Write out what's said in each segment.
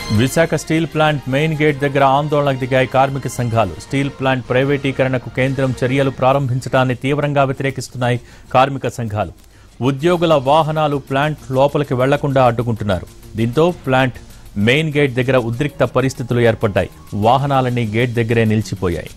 Visakha steel plant main gate దగ్గర ఆందోళనకు దిగాయి కార్మిక సంఘాలు స్టీల్ ప్లాంట్ ప్రైవేటీకరణకు కేంద్రం చర్యలు ప్రారంభించడాన్ని తీవ్రంగా వ్యతిరేకిస్తున్నాయి కార్మిక సంఘాలు ఉద్యోగుల వాహనాలు ప్లాంట్ లోపలికి వెళ్లకుండా అడ్డుకుంటున్నారు దీంతో ప్లాంట్ మెయిన్ గేట్ దగ్గర ఉద్రిక్త పరిస్థితులు ఏర్పడ్డాయి వాహనాలన్నీ గేట్ దగ్గరే నిలిచిపోయాయి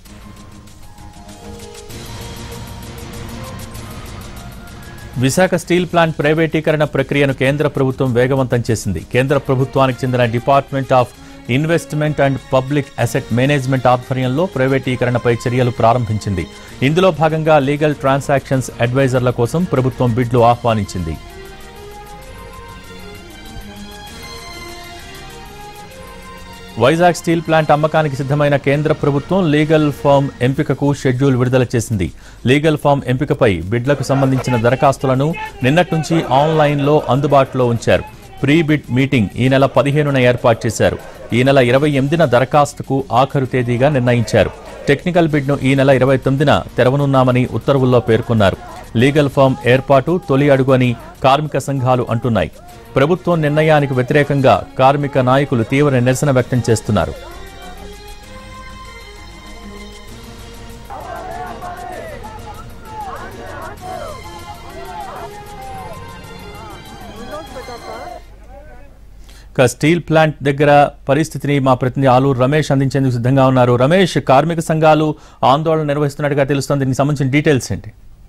విశాఖ స్టీల్ ప్లాంట్ ప్రైవేటీకరణ ప్రక్రియను కేంద్ర ప్రభుత్వం వేగవంతం చేసింది కేంద్ర ప్రభుత్వానికి చెందిన department of investment and public asset management ఆధ్వర్యంలో ప్రైవేటీకరణపై చర్యలు ప్రారంభించింది ఇందులో భాగంగా లీగల్ ట్రాన్సాక్షన్స్ అడ్వైజర్ల కోసం ప్రభుత్వం బిడ్లు ఆహ్వానించింది వైజాగ్ స్టీల్ ప్లాంట్ అమ్మకానికి సిద్ధమైన కేంద్ర ప్రభుత్వం లీగల్ ఫామ్ ఎంపికకు షెడ్యూల్ విడుదల చేసింది లీగల్ ఫామ్ ఎంపికపై బిడ్లకు సంబంధించిన దరఖాస్తులను నిన్నటి నుంచి ఆన్లైన్లో అందుబాటులో ఉంచారు ప్రీ బిడ్ మీటింగ్ ఈ నెల పదిహేనున ఏర్పాటు చేశారు ఈ నెల ఇరవై ఎనిమిదిన దరఖాస్తుకు ఆఖరు తేదీగా నిర్ణయించారు టెక్నికల్ బిడ్ను ఈ నెల ఇరవై తొమ్మిదిన తెరవనున్నామని ఉత్తర్వుల్లో పేర్కొన్నారు లీగల్ ఫామ్ ఏర్పాటు తొలి అడుగు అని కార్మిక సంఘాలు అంటున్నాయి ప్రభుత్వం నిర్ణయానికి వ్యతిరేకంగా కార్మిక నాయకులు తీవ్ర నిరసన వ్యక్తం చేస్తున్నారు ఇక స్టీల్ ప్లాంట్ దగ్గర పరిస్థితిని మా ప్రతినిధి ఆలూరు రమేష్ అందించేందుకు సిద్ధంగా ఉన్నారు రమేష్ కార్మిక సంఘాలు ఆందోళన నిర్వహిస్తున్నట్టుగా తెలుస్తోంది దీనికి సంబంధించిన డీటెయిల్స్ ఏంటి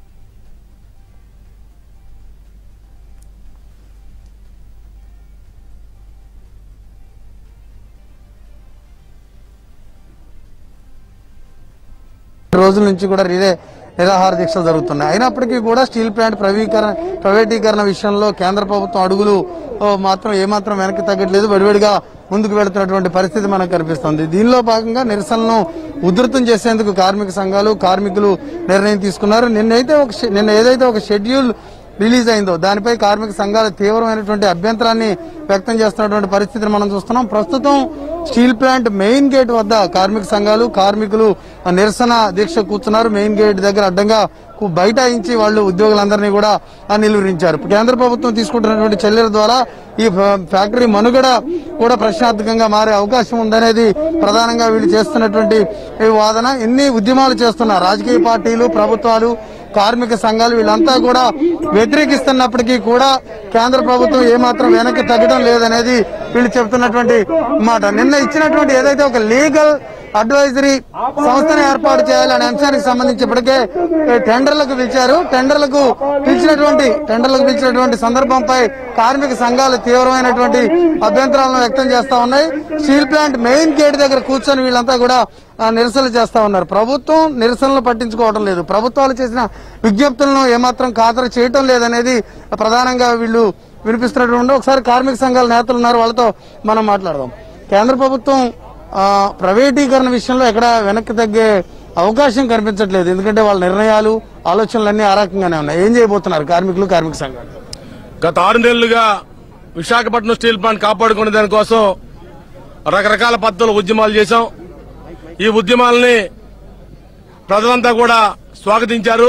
రోజుల నుంచి కూడా రిలే నిరాహార దీక్షలు జరుగుతున్నాయి అయినప్పటికీ కూడా స్టీల్ ప్లాంట్ ప్రైవీకరణ ప్రైవేటీకరణ విషయంలో కేంద్ర ప్రభుత్వం అడుగులు ఓ, మాత్రం ఏమాత్రం వెనక్కి తగ్గట్లేదు వడివడిగా ముందుకు వెళుతున్నటువంటి పరిస్థితి మనకు కనిపిస్తుంది దీనిలో భాగంగా నిరసనలను ఉధృతం చేసేందుకు కార్మిక సంఘాలు కార్మికులు నిర్ణయం తీసుకున్నారు నిన్నైతే ఒక షె- నిన్న ఏదైతే ఒక షెడ్యూల్ రిలీజ్ అయిందో దానిపై కార్మిక సంఘాలు తీవ్రమైనటువంటి అభ్యంతరాన్ని వ్యక్తం చేస్తున్నటువంటి పరిస్థితిని మనం చూస్తున్నాం ప్రస్తుతం స్టీల్ ప్లాంట్ మెయిన్ గేట్ వద్ద కార్మిక సంఘాలు కార్మికులు నిరసన దీక్ష కూర్చున్నారు మెయిన్ గేట్ దగ్గర అడ్డంగా కు- బైఠాయించి వాళ్ళు ఉద్యోగులందరినీ కూడా ఆ, నిలువరించారు కేంద్ర ప్రభుత్వం తీసుకుంటున్నటువంటి చర్యల ద్వారా ఈ ఫ- ఫ్యాక్టరీ మనుగడ కూడా ప్రశ్నార్థకంగా మారే అవకాశం ఉందనేది ప్రధానంగా వీళ్ళు చేస్తున్నటువంటి ఈ వాదన ఎన్ని ఉద్యమాలు చేస్తున్న రాజకీయ పార్టీలు ప్రభుత్వాలు కార్మిక సంఘాలు వీళ్ళంతా కూడా వ్యతిరేకిస్తున్నప్పటికీ కూడా కేంద్ర ప్రభుత్వం ఏమాత్రం వెనక్కి తగ్గడం లేదనేది వీళ్ళు చెబుతున్నటువంటి మాట నిన్న ఇచ్చినటువంటి ఏదైతే ఒక లీగల్ అడ్వైజరీ సంస్థను ఏర్పాటు చేయాలనే అంశానికి సంబంధించి ఇప్పటికే ఏ, టెండర్లకు పిలిచారు టెండర్లకు పిలిచినటువంటి టెండర్లకు పిలిచినటువంటి సందర్భంపై కార్మిక సంఘాలు తీవ్రమైనటువంటి అభ్యంతరాలను వ్యక్తం చేస్తా ఉన్నాయి స్టీల్ ప్లాంట్ మెయిన్ గేట్ దగ్గర కూర్చొని వీళ్ళంతా కూడా ఆ, నిరసనలు చేస్తా ఉన్నారు ప్రభుత్వం నిరసనలు పట్టించుకోవడం లేదు ప్రభుత్వాలు చేసిన విజ్ఞప్తులను ఏమాత్రం ఖాతరు చేయటం లేదనేది ప్రధానంగా వీళ్ళు వినిపిస్తున్నటువంటి ఒకసారి కార్మిక సంఘాల నేతలు ఉన్నారు వాళ్ళతో మనం మాట్లాడదాం కేంద్ర ప్రభుత్వం ఆ, ప్రైవేటీకరణ విషయంలో ఎక్కడ వెనక్కి తగ్గే అవకాశం కనిపించట్లేదు ఎందుకంటే వాళ్ళ నిర్ణయాలు ఆలోచనలన్నీ ఆ రకంగానే ఉన్నాయి ఏం చేయబోతున్నారు కార్మికులు కార్మిక సంఘాలు గత ఆరు నెలలుగా విశాఖపట్నం స్టీల్ ప్లాంట్ కాపాడుకునే దానికోసం రకరకాల పద్ధతులు ఉద్యమాలు చేశాం ఈ ఉద్యమాలని ప్రజలంతా కూడా స్వాగతించారు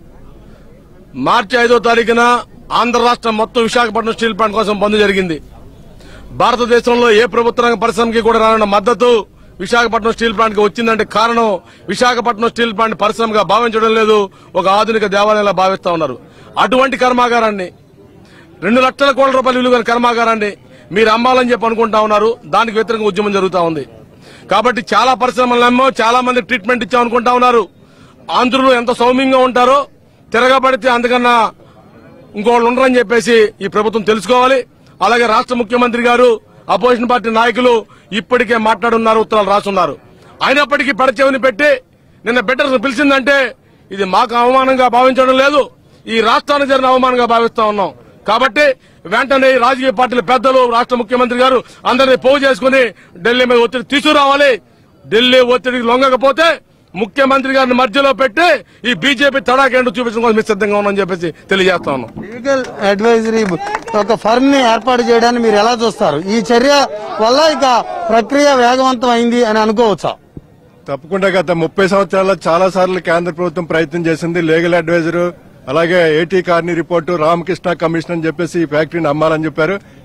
మార్చి ఐదో తారీఖున ఆంధ్ర రాష్ట్రం మొత్తం విశాఖపట్నం స్టీల్ ప్లాంట్ కోసం బంద్ జరిగింది భారతదేశంలో ఏ ప్రభుత్వ రంగ పరిశ్రమకి కూడా రానున్న మద్దతు విశాఖపట్నం స్టీల్ ప్లాంట్ కి వచ్చిందంటే కారణం విశాఖపట్నం స్టీల్ ప్లాంట్ పరిశ్రమగా భావించడం లేదు ఒక ఆధునిక దేవాలయంలా భావిస్తా ఉన్నారు అటువంటి కర్మాగారాన్ని రెండు లక్షల కోట్ల రూపాయల విలువ గల కర్మాగారాన్ని మీరు అమ్మాలని చెప్పి అనుకుంటా ఉన్నారు దానికి వ్యతిరేకంగా ఉద్యమం జరుగుతా ఉంది కాబట్టి చాలా పరిశ్రమలు అమ్మో చాలా మంది ట్రీట్మెంట్ ఇచ్చాం అనుకుంటా ఉన్నారు ఆంధ్రులు ఎంత సౌమ్యంగా ఉంటారో తిరగబడితే అందుకన్నా ఇంకోళ్ళు ఉండరని చెప్పేసి ఈ ప్రభుత్వం తెలుసుకోవాలి అలాగే రాష్ట్ర ముఖ్యమంత్రి గారు అపోజిషన్ పార్టీ నాయకులు ఇప్పటికే మాట్లాడున్నారు ఉత్తరాలు రాసున్నారు అయినప్పటికీ పెడచెవిని పెట్టి నిన్న బెటర్స్ పిలిచిందంటే ఇది మాకు అవమానంగా భావించడం లేదు ఈ రాష్ట్రానికి జరిగిన అవమానంగా భావిస్తా ఉన్నాం కాబట్టి వెంటనే ఈ రాజకీయ పార్టీల పెద్దలు రాష్ట్ర ముఖ్యమంత్రి గారు అందరినీ పోగు చేసుకుని ఢిల్లీ మీద ఒత్తిడి తీసుకురావాలి ఢిల్లీ ఒత్తిడికి లొంగకపోతే ముఖ్యమంత్రి గారిని మధ్యలో పెట్టి ఈ బీజేపీ తడాకేంటో చూపించడం కోసం మేము సిద్ధంగా ఉన్నామని చెప్పేసి తెలియజేస్తా ఉన్నాం లీగల్ అడ్వైజరీ ఒక ఫర్మ్ ని ఏర్పాటు చేయడాన్ని మీరు ఎలా చూస్తారు ఈ చర్య వల్ల ఇక ప్రక్రియ వేగవంతం అయింది అని అనుకోవచ్చా తప్పకుండా గత ముప్పై సంవత్సరాల్లో చాలా సార్లు కేంద్ర ప్రభుత్వం ప్రయత్నం చేసింది లీగల్ అడ్వైజర్ అలాగే ఏటీ కార్ని రిపోర్టు రామకృష్ణ కమిషన్ అని చెప్పేసి ఈ ఫ్యాక్టరీని అమ్మాలని చెప్పారు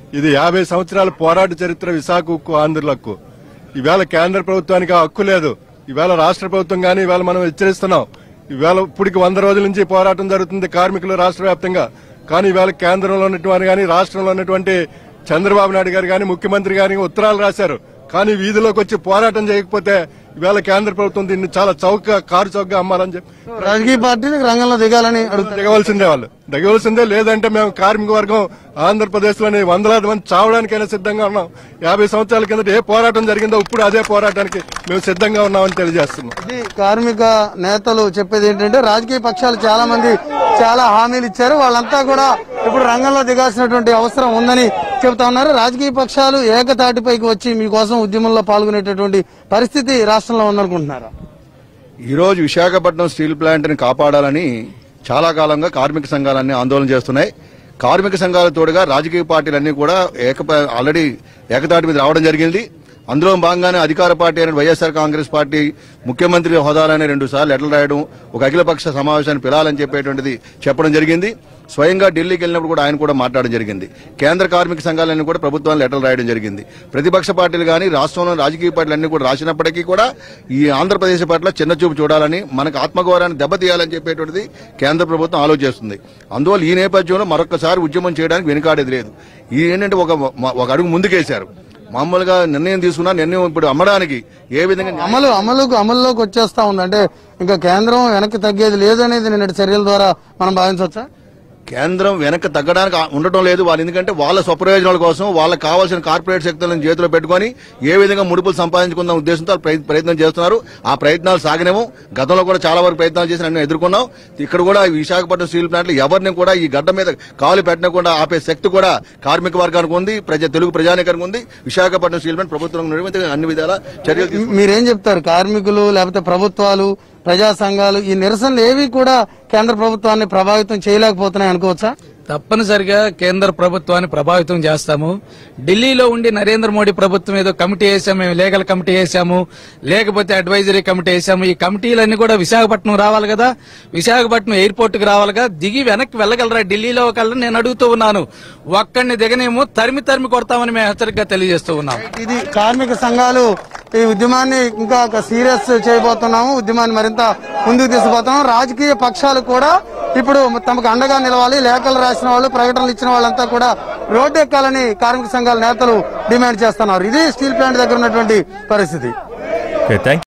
ఇది యాభై సంవత్సరాల పోరాట చరిత్ర విశాఖ ఉక్కు ఆంధ్రులకు ఈవేళ కేంద్ర ప్రభుత్వానికి ఆ హక్కు లేదు ఈవేళ రాష్ట్ర ప్రభుత్వం గానీ ఈవేళ మనం హెచ్చరిస్తున్నాం ఈవేళ ఇప్పటికి వంద రోజుల నుంచి పోరాటం జరుగుతుంది కార్మికులు రాష్ట్ర వ్యాప్తంగా కానీ ఈవేళ కేంద్రంలో ఉన్నటువంటి కానీ రాష్ట్రంలో ఉన్నటువంటి చంద్రబాబు నాయుడు గారు కానీ ముఖ్యమంత్రి గారి ఉత్తరాలు రాశారు కానీ వీధిలోకి వచ్చి పోరాటం చేయకపోతే ఈవేళ కేంద్ర ప్రభుత్వం దీన్ని చాలా చౌకగా కారు చౌకగా అమ్మాలని చెప్పి రాజకీయ పార్టీలు రంగంలో దిగాలని అడుగుతారు దిగవలసిందే వాళ్ళు దిగవలసిందే లేదంటే మేము కార్మిక వర్గం ఆంధ్రప్రదేశ్ లోని వందలాది మంది చావడానికైనా సిద్ధంగా ఉన్నాం యాభై సంవత్సరాల కిందట ఏ పోరాటం జరిగిందో ఇప్పుడు అదే పోరాటానికి మేము సిద్ధంగా ఉన్నామని తెలియజేస్తున్నాం ఇది కార్మిక నేతలు చెప్పేది ఏంటంటే రాజకీయ పక్షాలు చాలా మంది చాలా హామీలు ఇచ్చారు వాళ్ళంతా కూడా ఇప్పుడు రంగంలో దిగాల్సినటువంటి అవసరం ఉందని చెబుతా ఉన్నారు రాజకీయ పక్షాలు ఏకతాటిపైకి వచ్చి మీకోసం ఉద్యమంలో పాల్గొనేటటువంటి పరిస్థితి రాష్ట్రంలో ఉందనుకుంటున్నారా ఈ రోజు విశాఖపట్నం స్టీల్ ప్లాంట్ ని కాపాడాలని చాలా కాలంగా కార్మిక సంఘాలన్నీ ఆందోళన చేస్తున్నాయి కార్మిక సంఘాల తోడుగా రాజకీయ పార్టీలన్నీ కూడా ఏక ఆల్రెడీ ఏకతాటి మీద రావడం జరిగింది అందులో భాగంగానే అధికార పార్టీ అయిన వైఎస్ఆర్ కాంగ్రెస్ పార్టీ ముఖ్యమంత్రి హోదాలోనే రెండు సార్లు లెటర్లు రాయడం ఒక అఖిలపక్ష సమావేశాన్ని పిలాలని చెప్పేటువంటిది చెప్పడం జరిగింది స్వయంగా ఢిల్లీకి వెళ్ళినప్పుడు కూడా ఆయన కూడా మాట్లాడడం జరిగింది కేంద్ర కార్మిక సంఘాలన్నీ కూడా ప్రభుత్వాన్ని లెటర్లు రాయడం జరిగింది ప్రతిపక్ష పార్టీలు కానీ రాష్ట్రంలో రాజకీయ పార్టీలు అన్ని కూడా రాసినప్పటికీ కూడా ఈ ఆంధ్రప్రదేశ్ పట్ల చిన్న చూపు చూడాలని మనకు ఆత్మగౌరవాన్ని దెబ్బతీయాలని చెప్పేటువంటిది కేంద్ర ప్రభుత్వం ఆలోచిస్తుంది అందువల్ల ఈ నేపథ్యంలో మరొకసారి ఉద్యమం చేయడానికి వెనుకాడేది లేదు ఈ ఏంటంటే ఒక ఒక అడుగు ముందుకేశారు మామూలుగా నిర్ణయం తీసుకున్నా నిర్ణయం ఇప్పుడు అమ్మడానికి ఏ విధంగా న్యాయం అమలు అమలుకు అమల్లోకి వచ్చేస్తా ఉంది అంటే ఇంకా కేంద్రం వెనక్కి తగ్గేది లేదు అనేది నిన్నటి చర్యల ద్వారా మనం భావించవచ్చా కేంద్రం వెనక్కి తగ్గడానికి ఆ- ఉండటం లేదు వాళ్ళు ఎందుకంటే వాళ్ళ స్వప్రయోజనాల కోసం వాళ్ళకి కావాల్సిన కార్పొరేట్ శక్తులను చేతిలో పెట్టుకొని ఏ విధంగా ముడుపులు సంపాదించుకుందాం ఉద్దేశంతో వాళ్ళు ప్రయ- ప్రయత్నం చేస్తున్నారు ఆ ప్రయత్నాలు సాగనేమో గతంలో కూడా చాలా వరకు ప్రయత్నాలు చేసి అన్ని ఎదుర్కొన్నాం ఇక్కడ కూడా ఈ విశాఖపట్నం స్టీల్ ప్లాంట్లు ఎవరిని కూడా ఈ గడ్డ మీద కాలు పెట్టకుండా ఆపే శక్తి కూడా కార్మిక వర్గానికి ఉంది ప్రజ తెలుగు ప్రజానికానికి ఉంది విశాఖపట్నం స్టీల్ ప్లాంట్ ప్రభుత్వం నిర్మిత అన్ని విధాల చర్యలు తీసుకుంటుంది. మీరేం చెప్తారు కార్మికులు లేకపోతే ప్రభుత్వాలు ప్రజా సంఘాలు ఈ నిరసనలు ఏవి కూడా కేంద్ర ప్రభుత్వాన్ని ప్రభావితం చేయలేకపోతున్నాయి అనుకోవచ్చా తప్పనిసరిగా కేంద్ర ప్రభుత్వాన్ని ప్రభావితం చేస్తాము ఢిల్లీలో ఉండి నరేంద్ర మోడీ ప్రభుత్వం ఏదో కమిటీ వేసాము మేము లీగల్ కమిటీ వేసాము లేకపోతే అడ్వైజరీ కమిటీ వేసాము ఈ కమిటీలన్నీ కూడా విశాఖపట్నం రావాలి కదా విశాఖపట్నం ఎయిర్పోర్ట్ కి రావాలిగా దిగి వెనక్కి వెళ్ళగలరా ఢిల్లీలో ఒకళ్ళని నేను అడుగుతూ ఉన్నాను ఒక్కడిని దిగనేమో తరిమి తరిమి కొడతామని మేము హెచ్చరికగా తెలియజేస్తూ ఉన్నాము ఇది కార్మిక సంఘాలు ఈ ఉద్యమాన్ని ఇంకా సీరియస్ చేయబోతున్నాము ఉద్యమాన్ని మరింత ముందుకు తీసుకుపోతున్నాము రాజకీయ పక్షాలు కూడా ఇప్పుడు తమకు అండగా నిలవాలి లేఖలు రాసిన వాళ్ళు ప్రకటనలు ఇచ్చిన వాళ్ళంతా కూడా రోడ్డు ఎక్కాలని కార్మిక సంఘాల నేతలు డిమాండ్ చేస్తున్నారు ఇది స్టీల్ ప్లాంట్ దగ్గర ఉన్నటువంటి పరిస్థితి ఓకే థ్యాంక్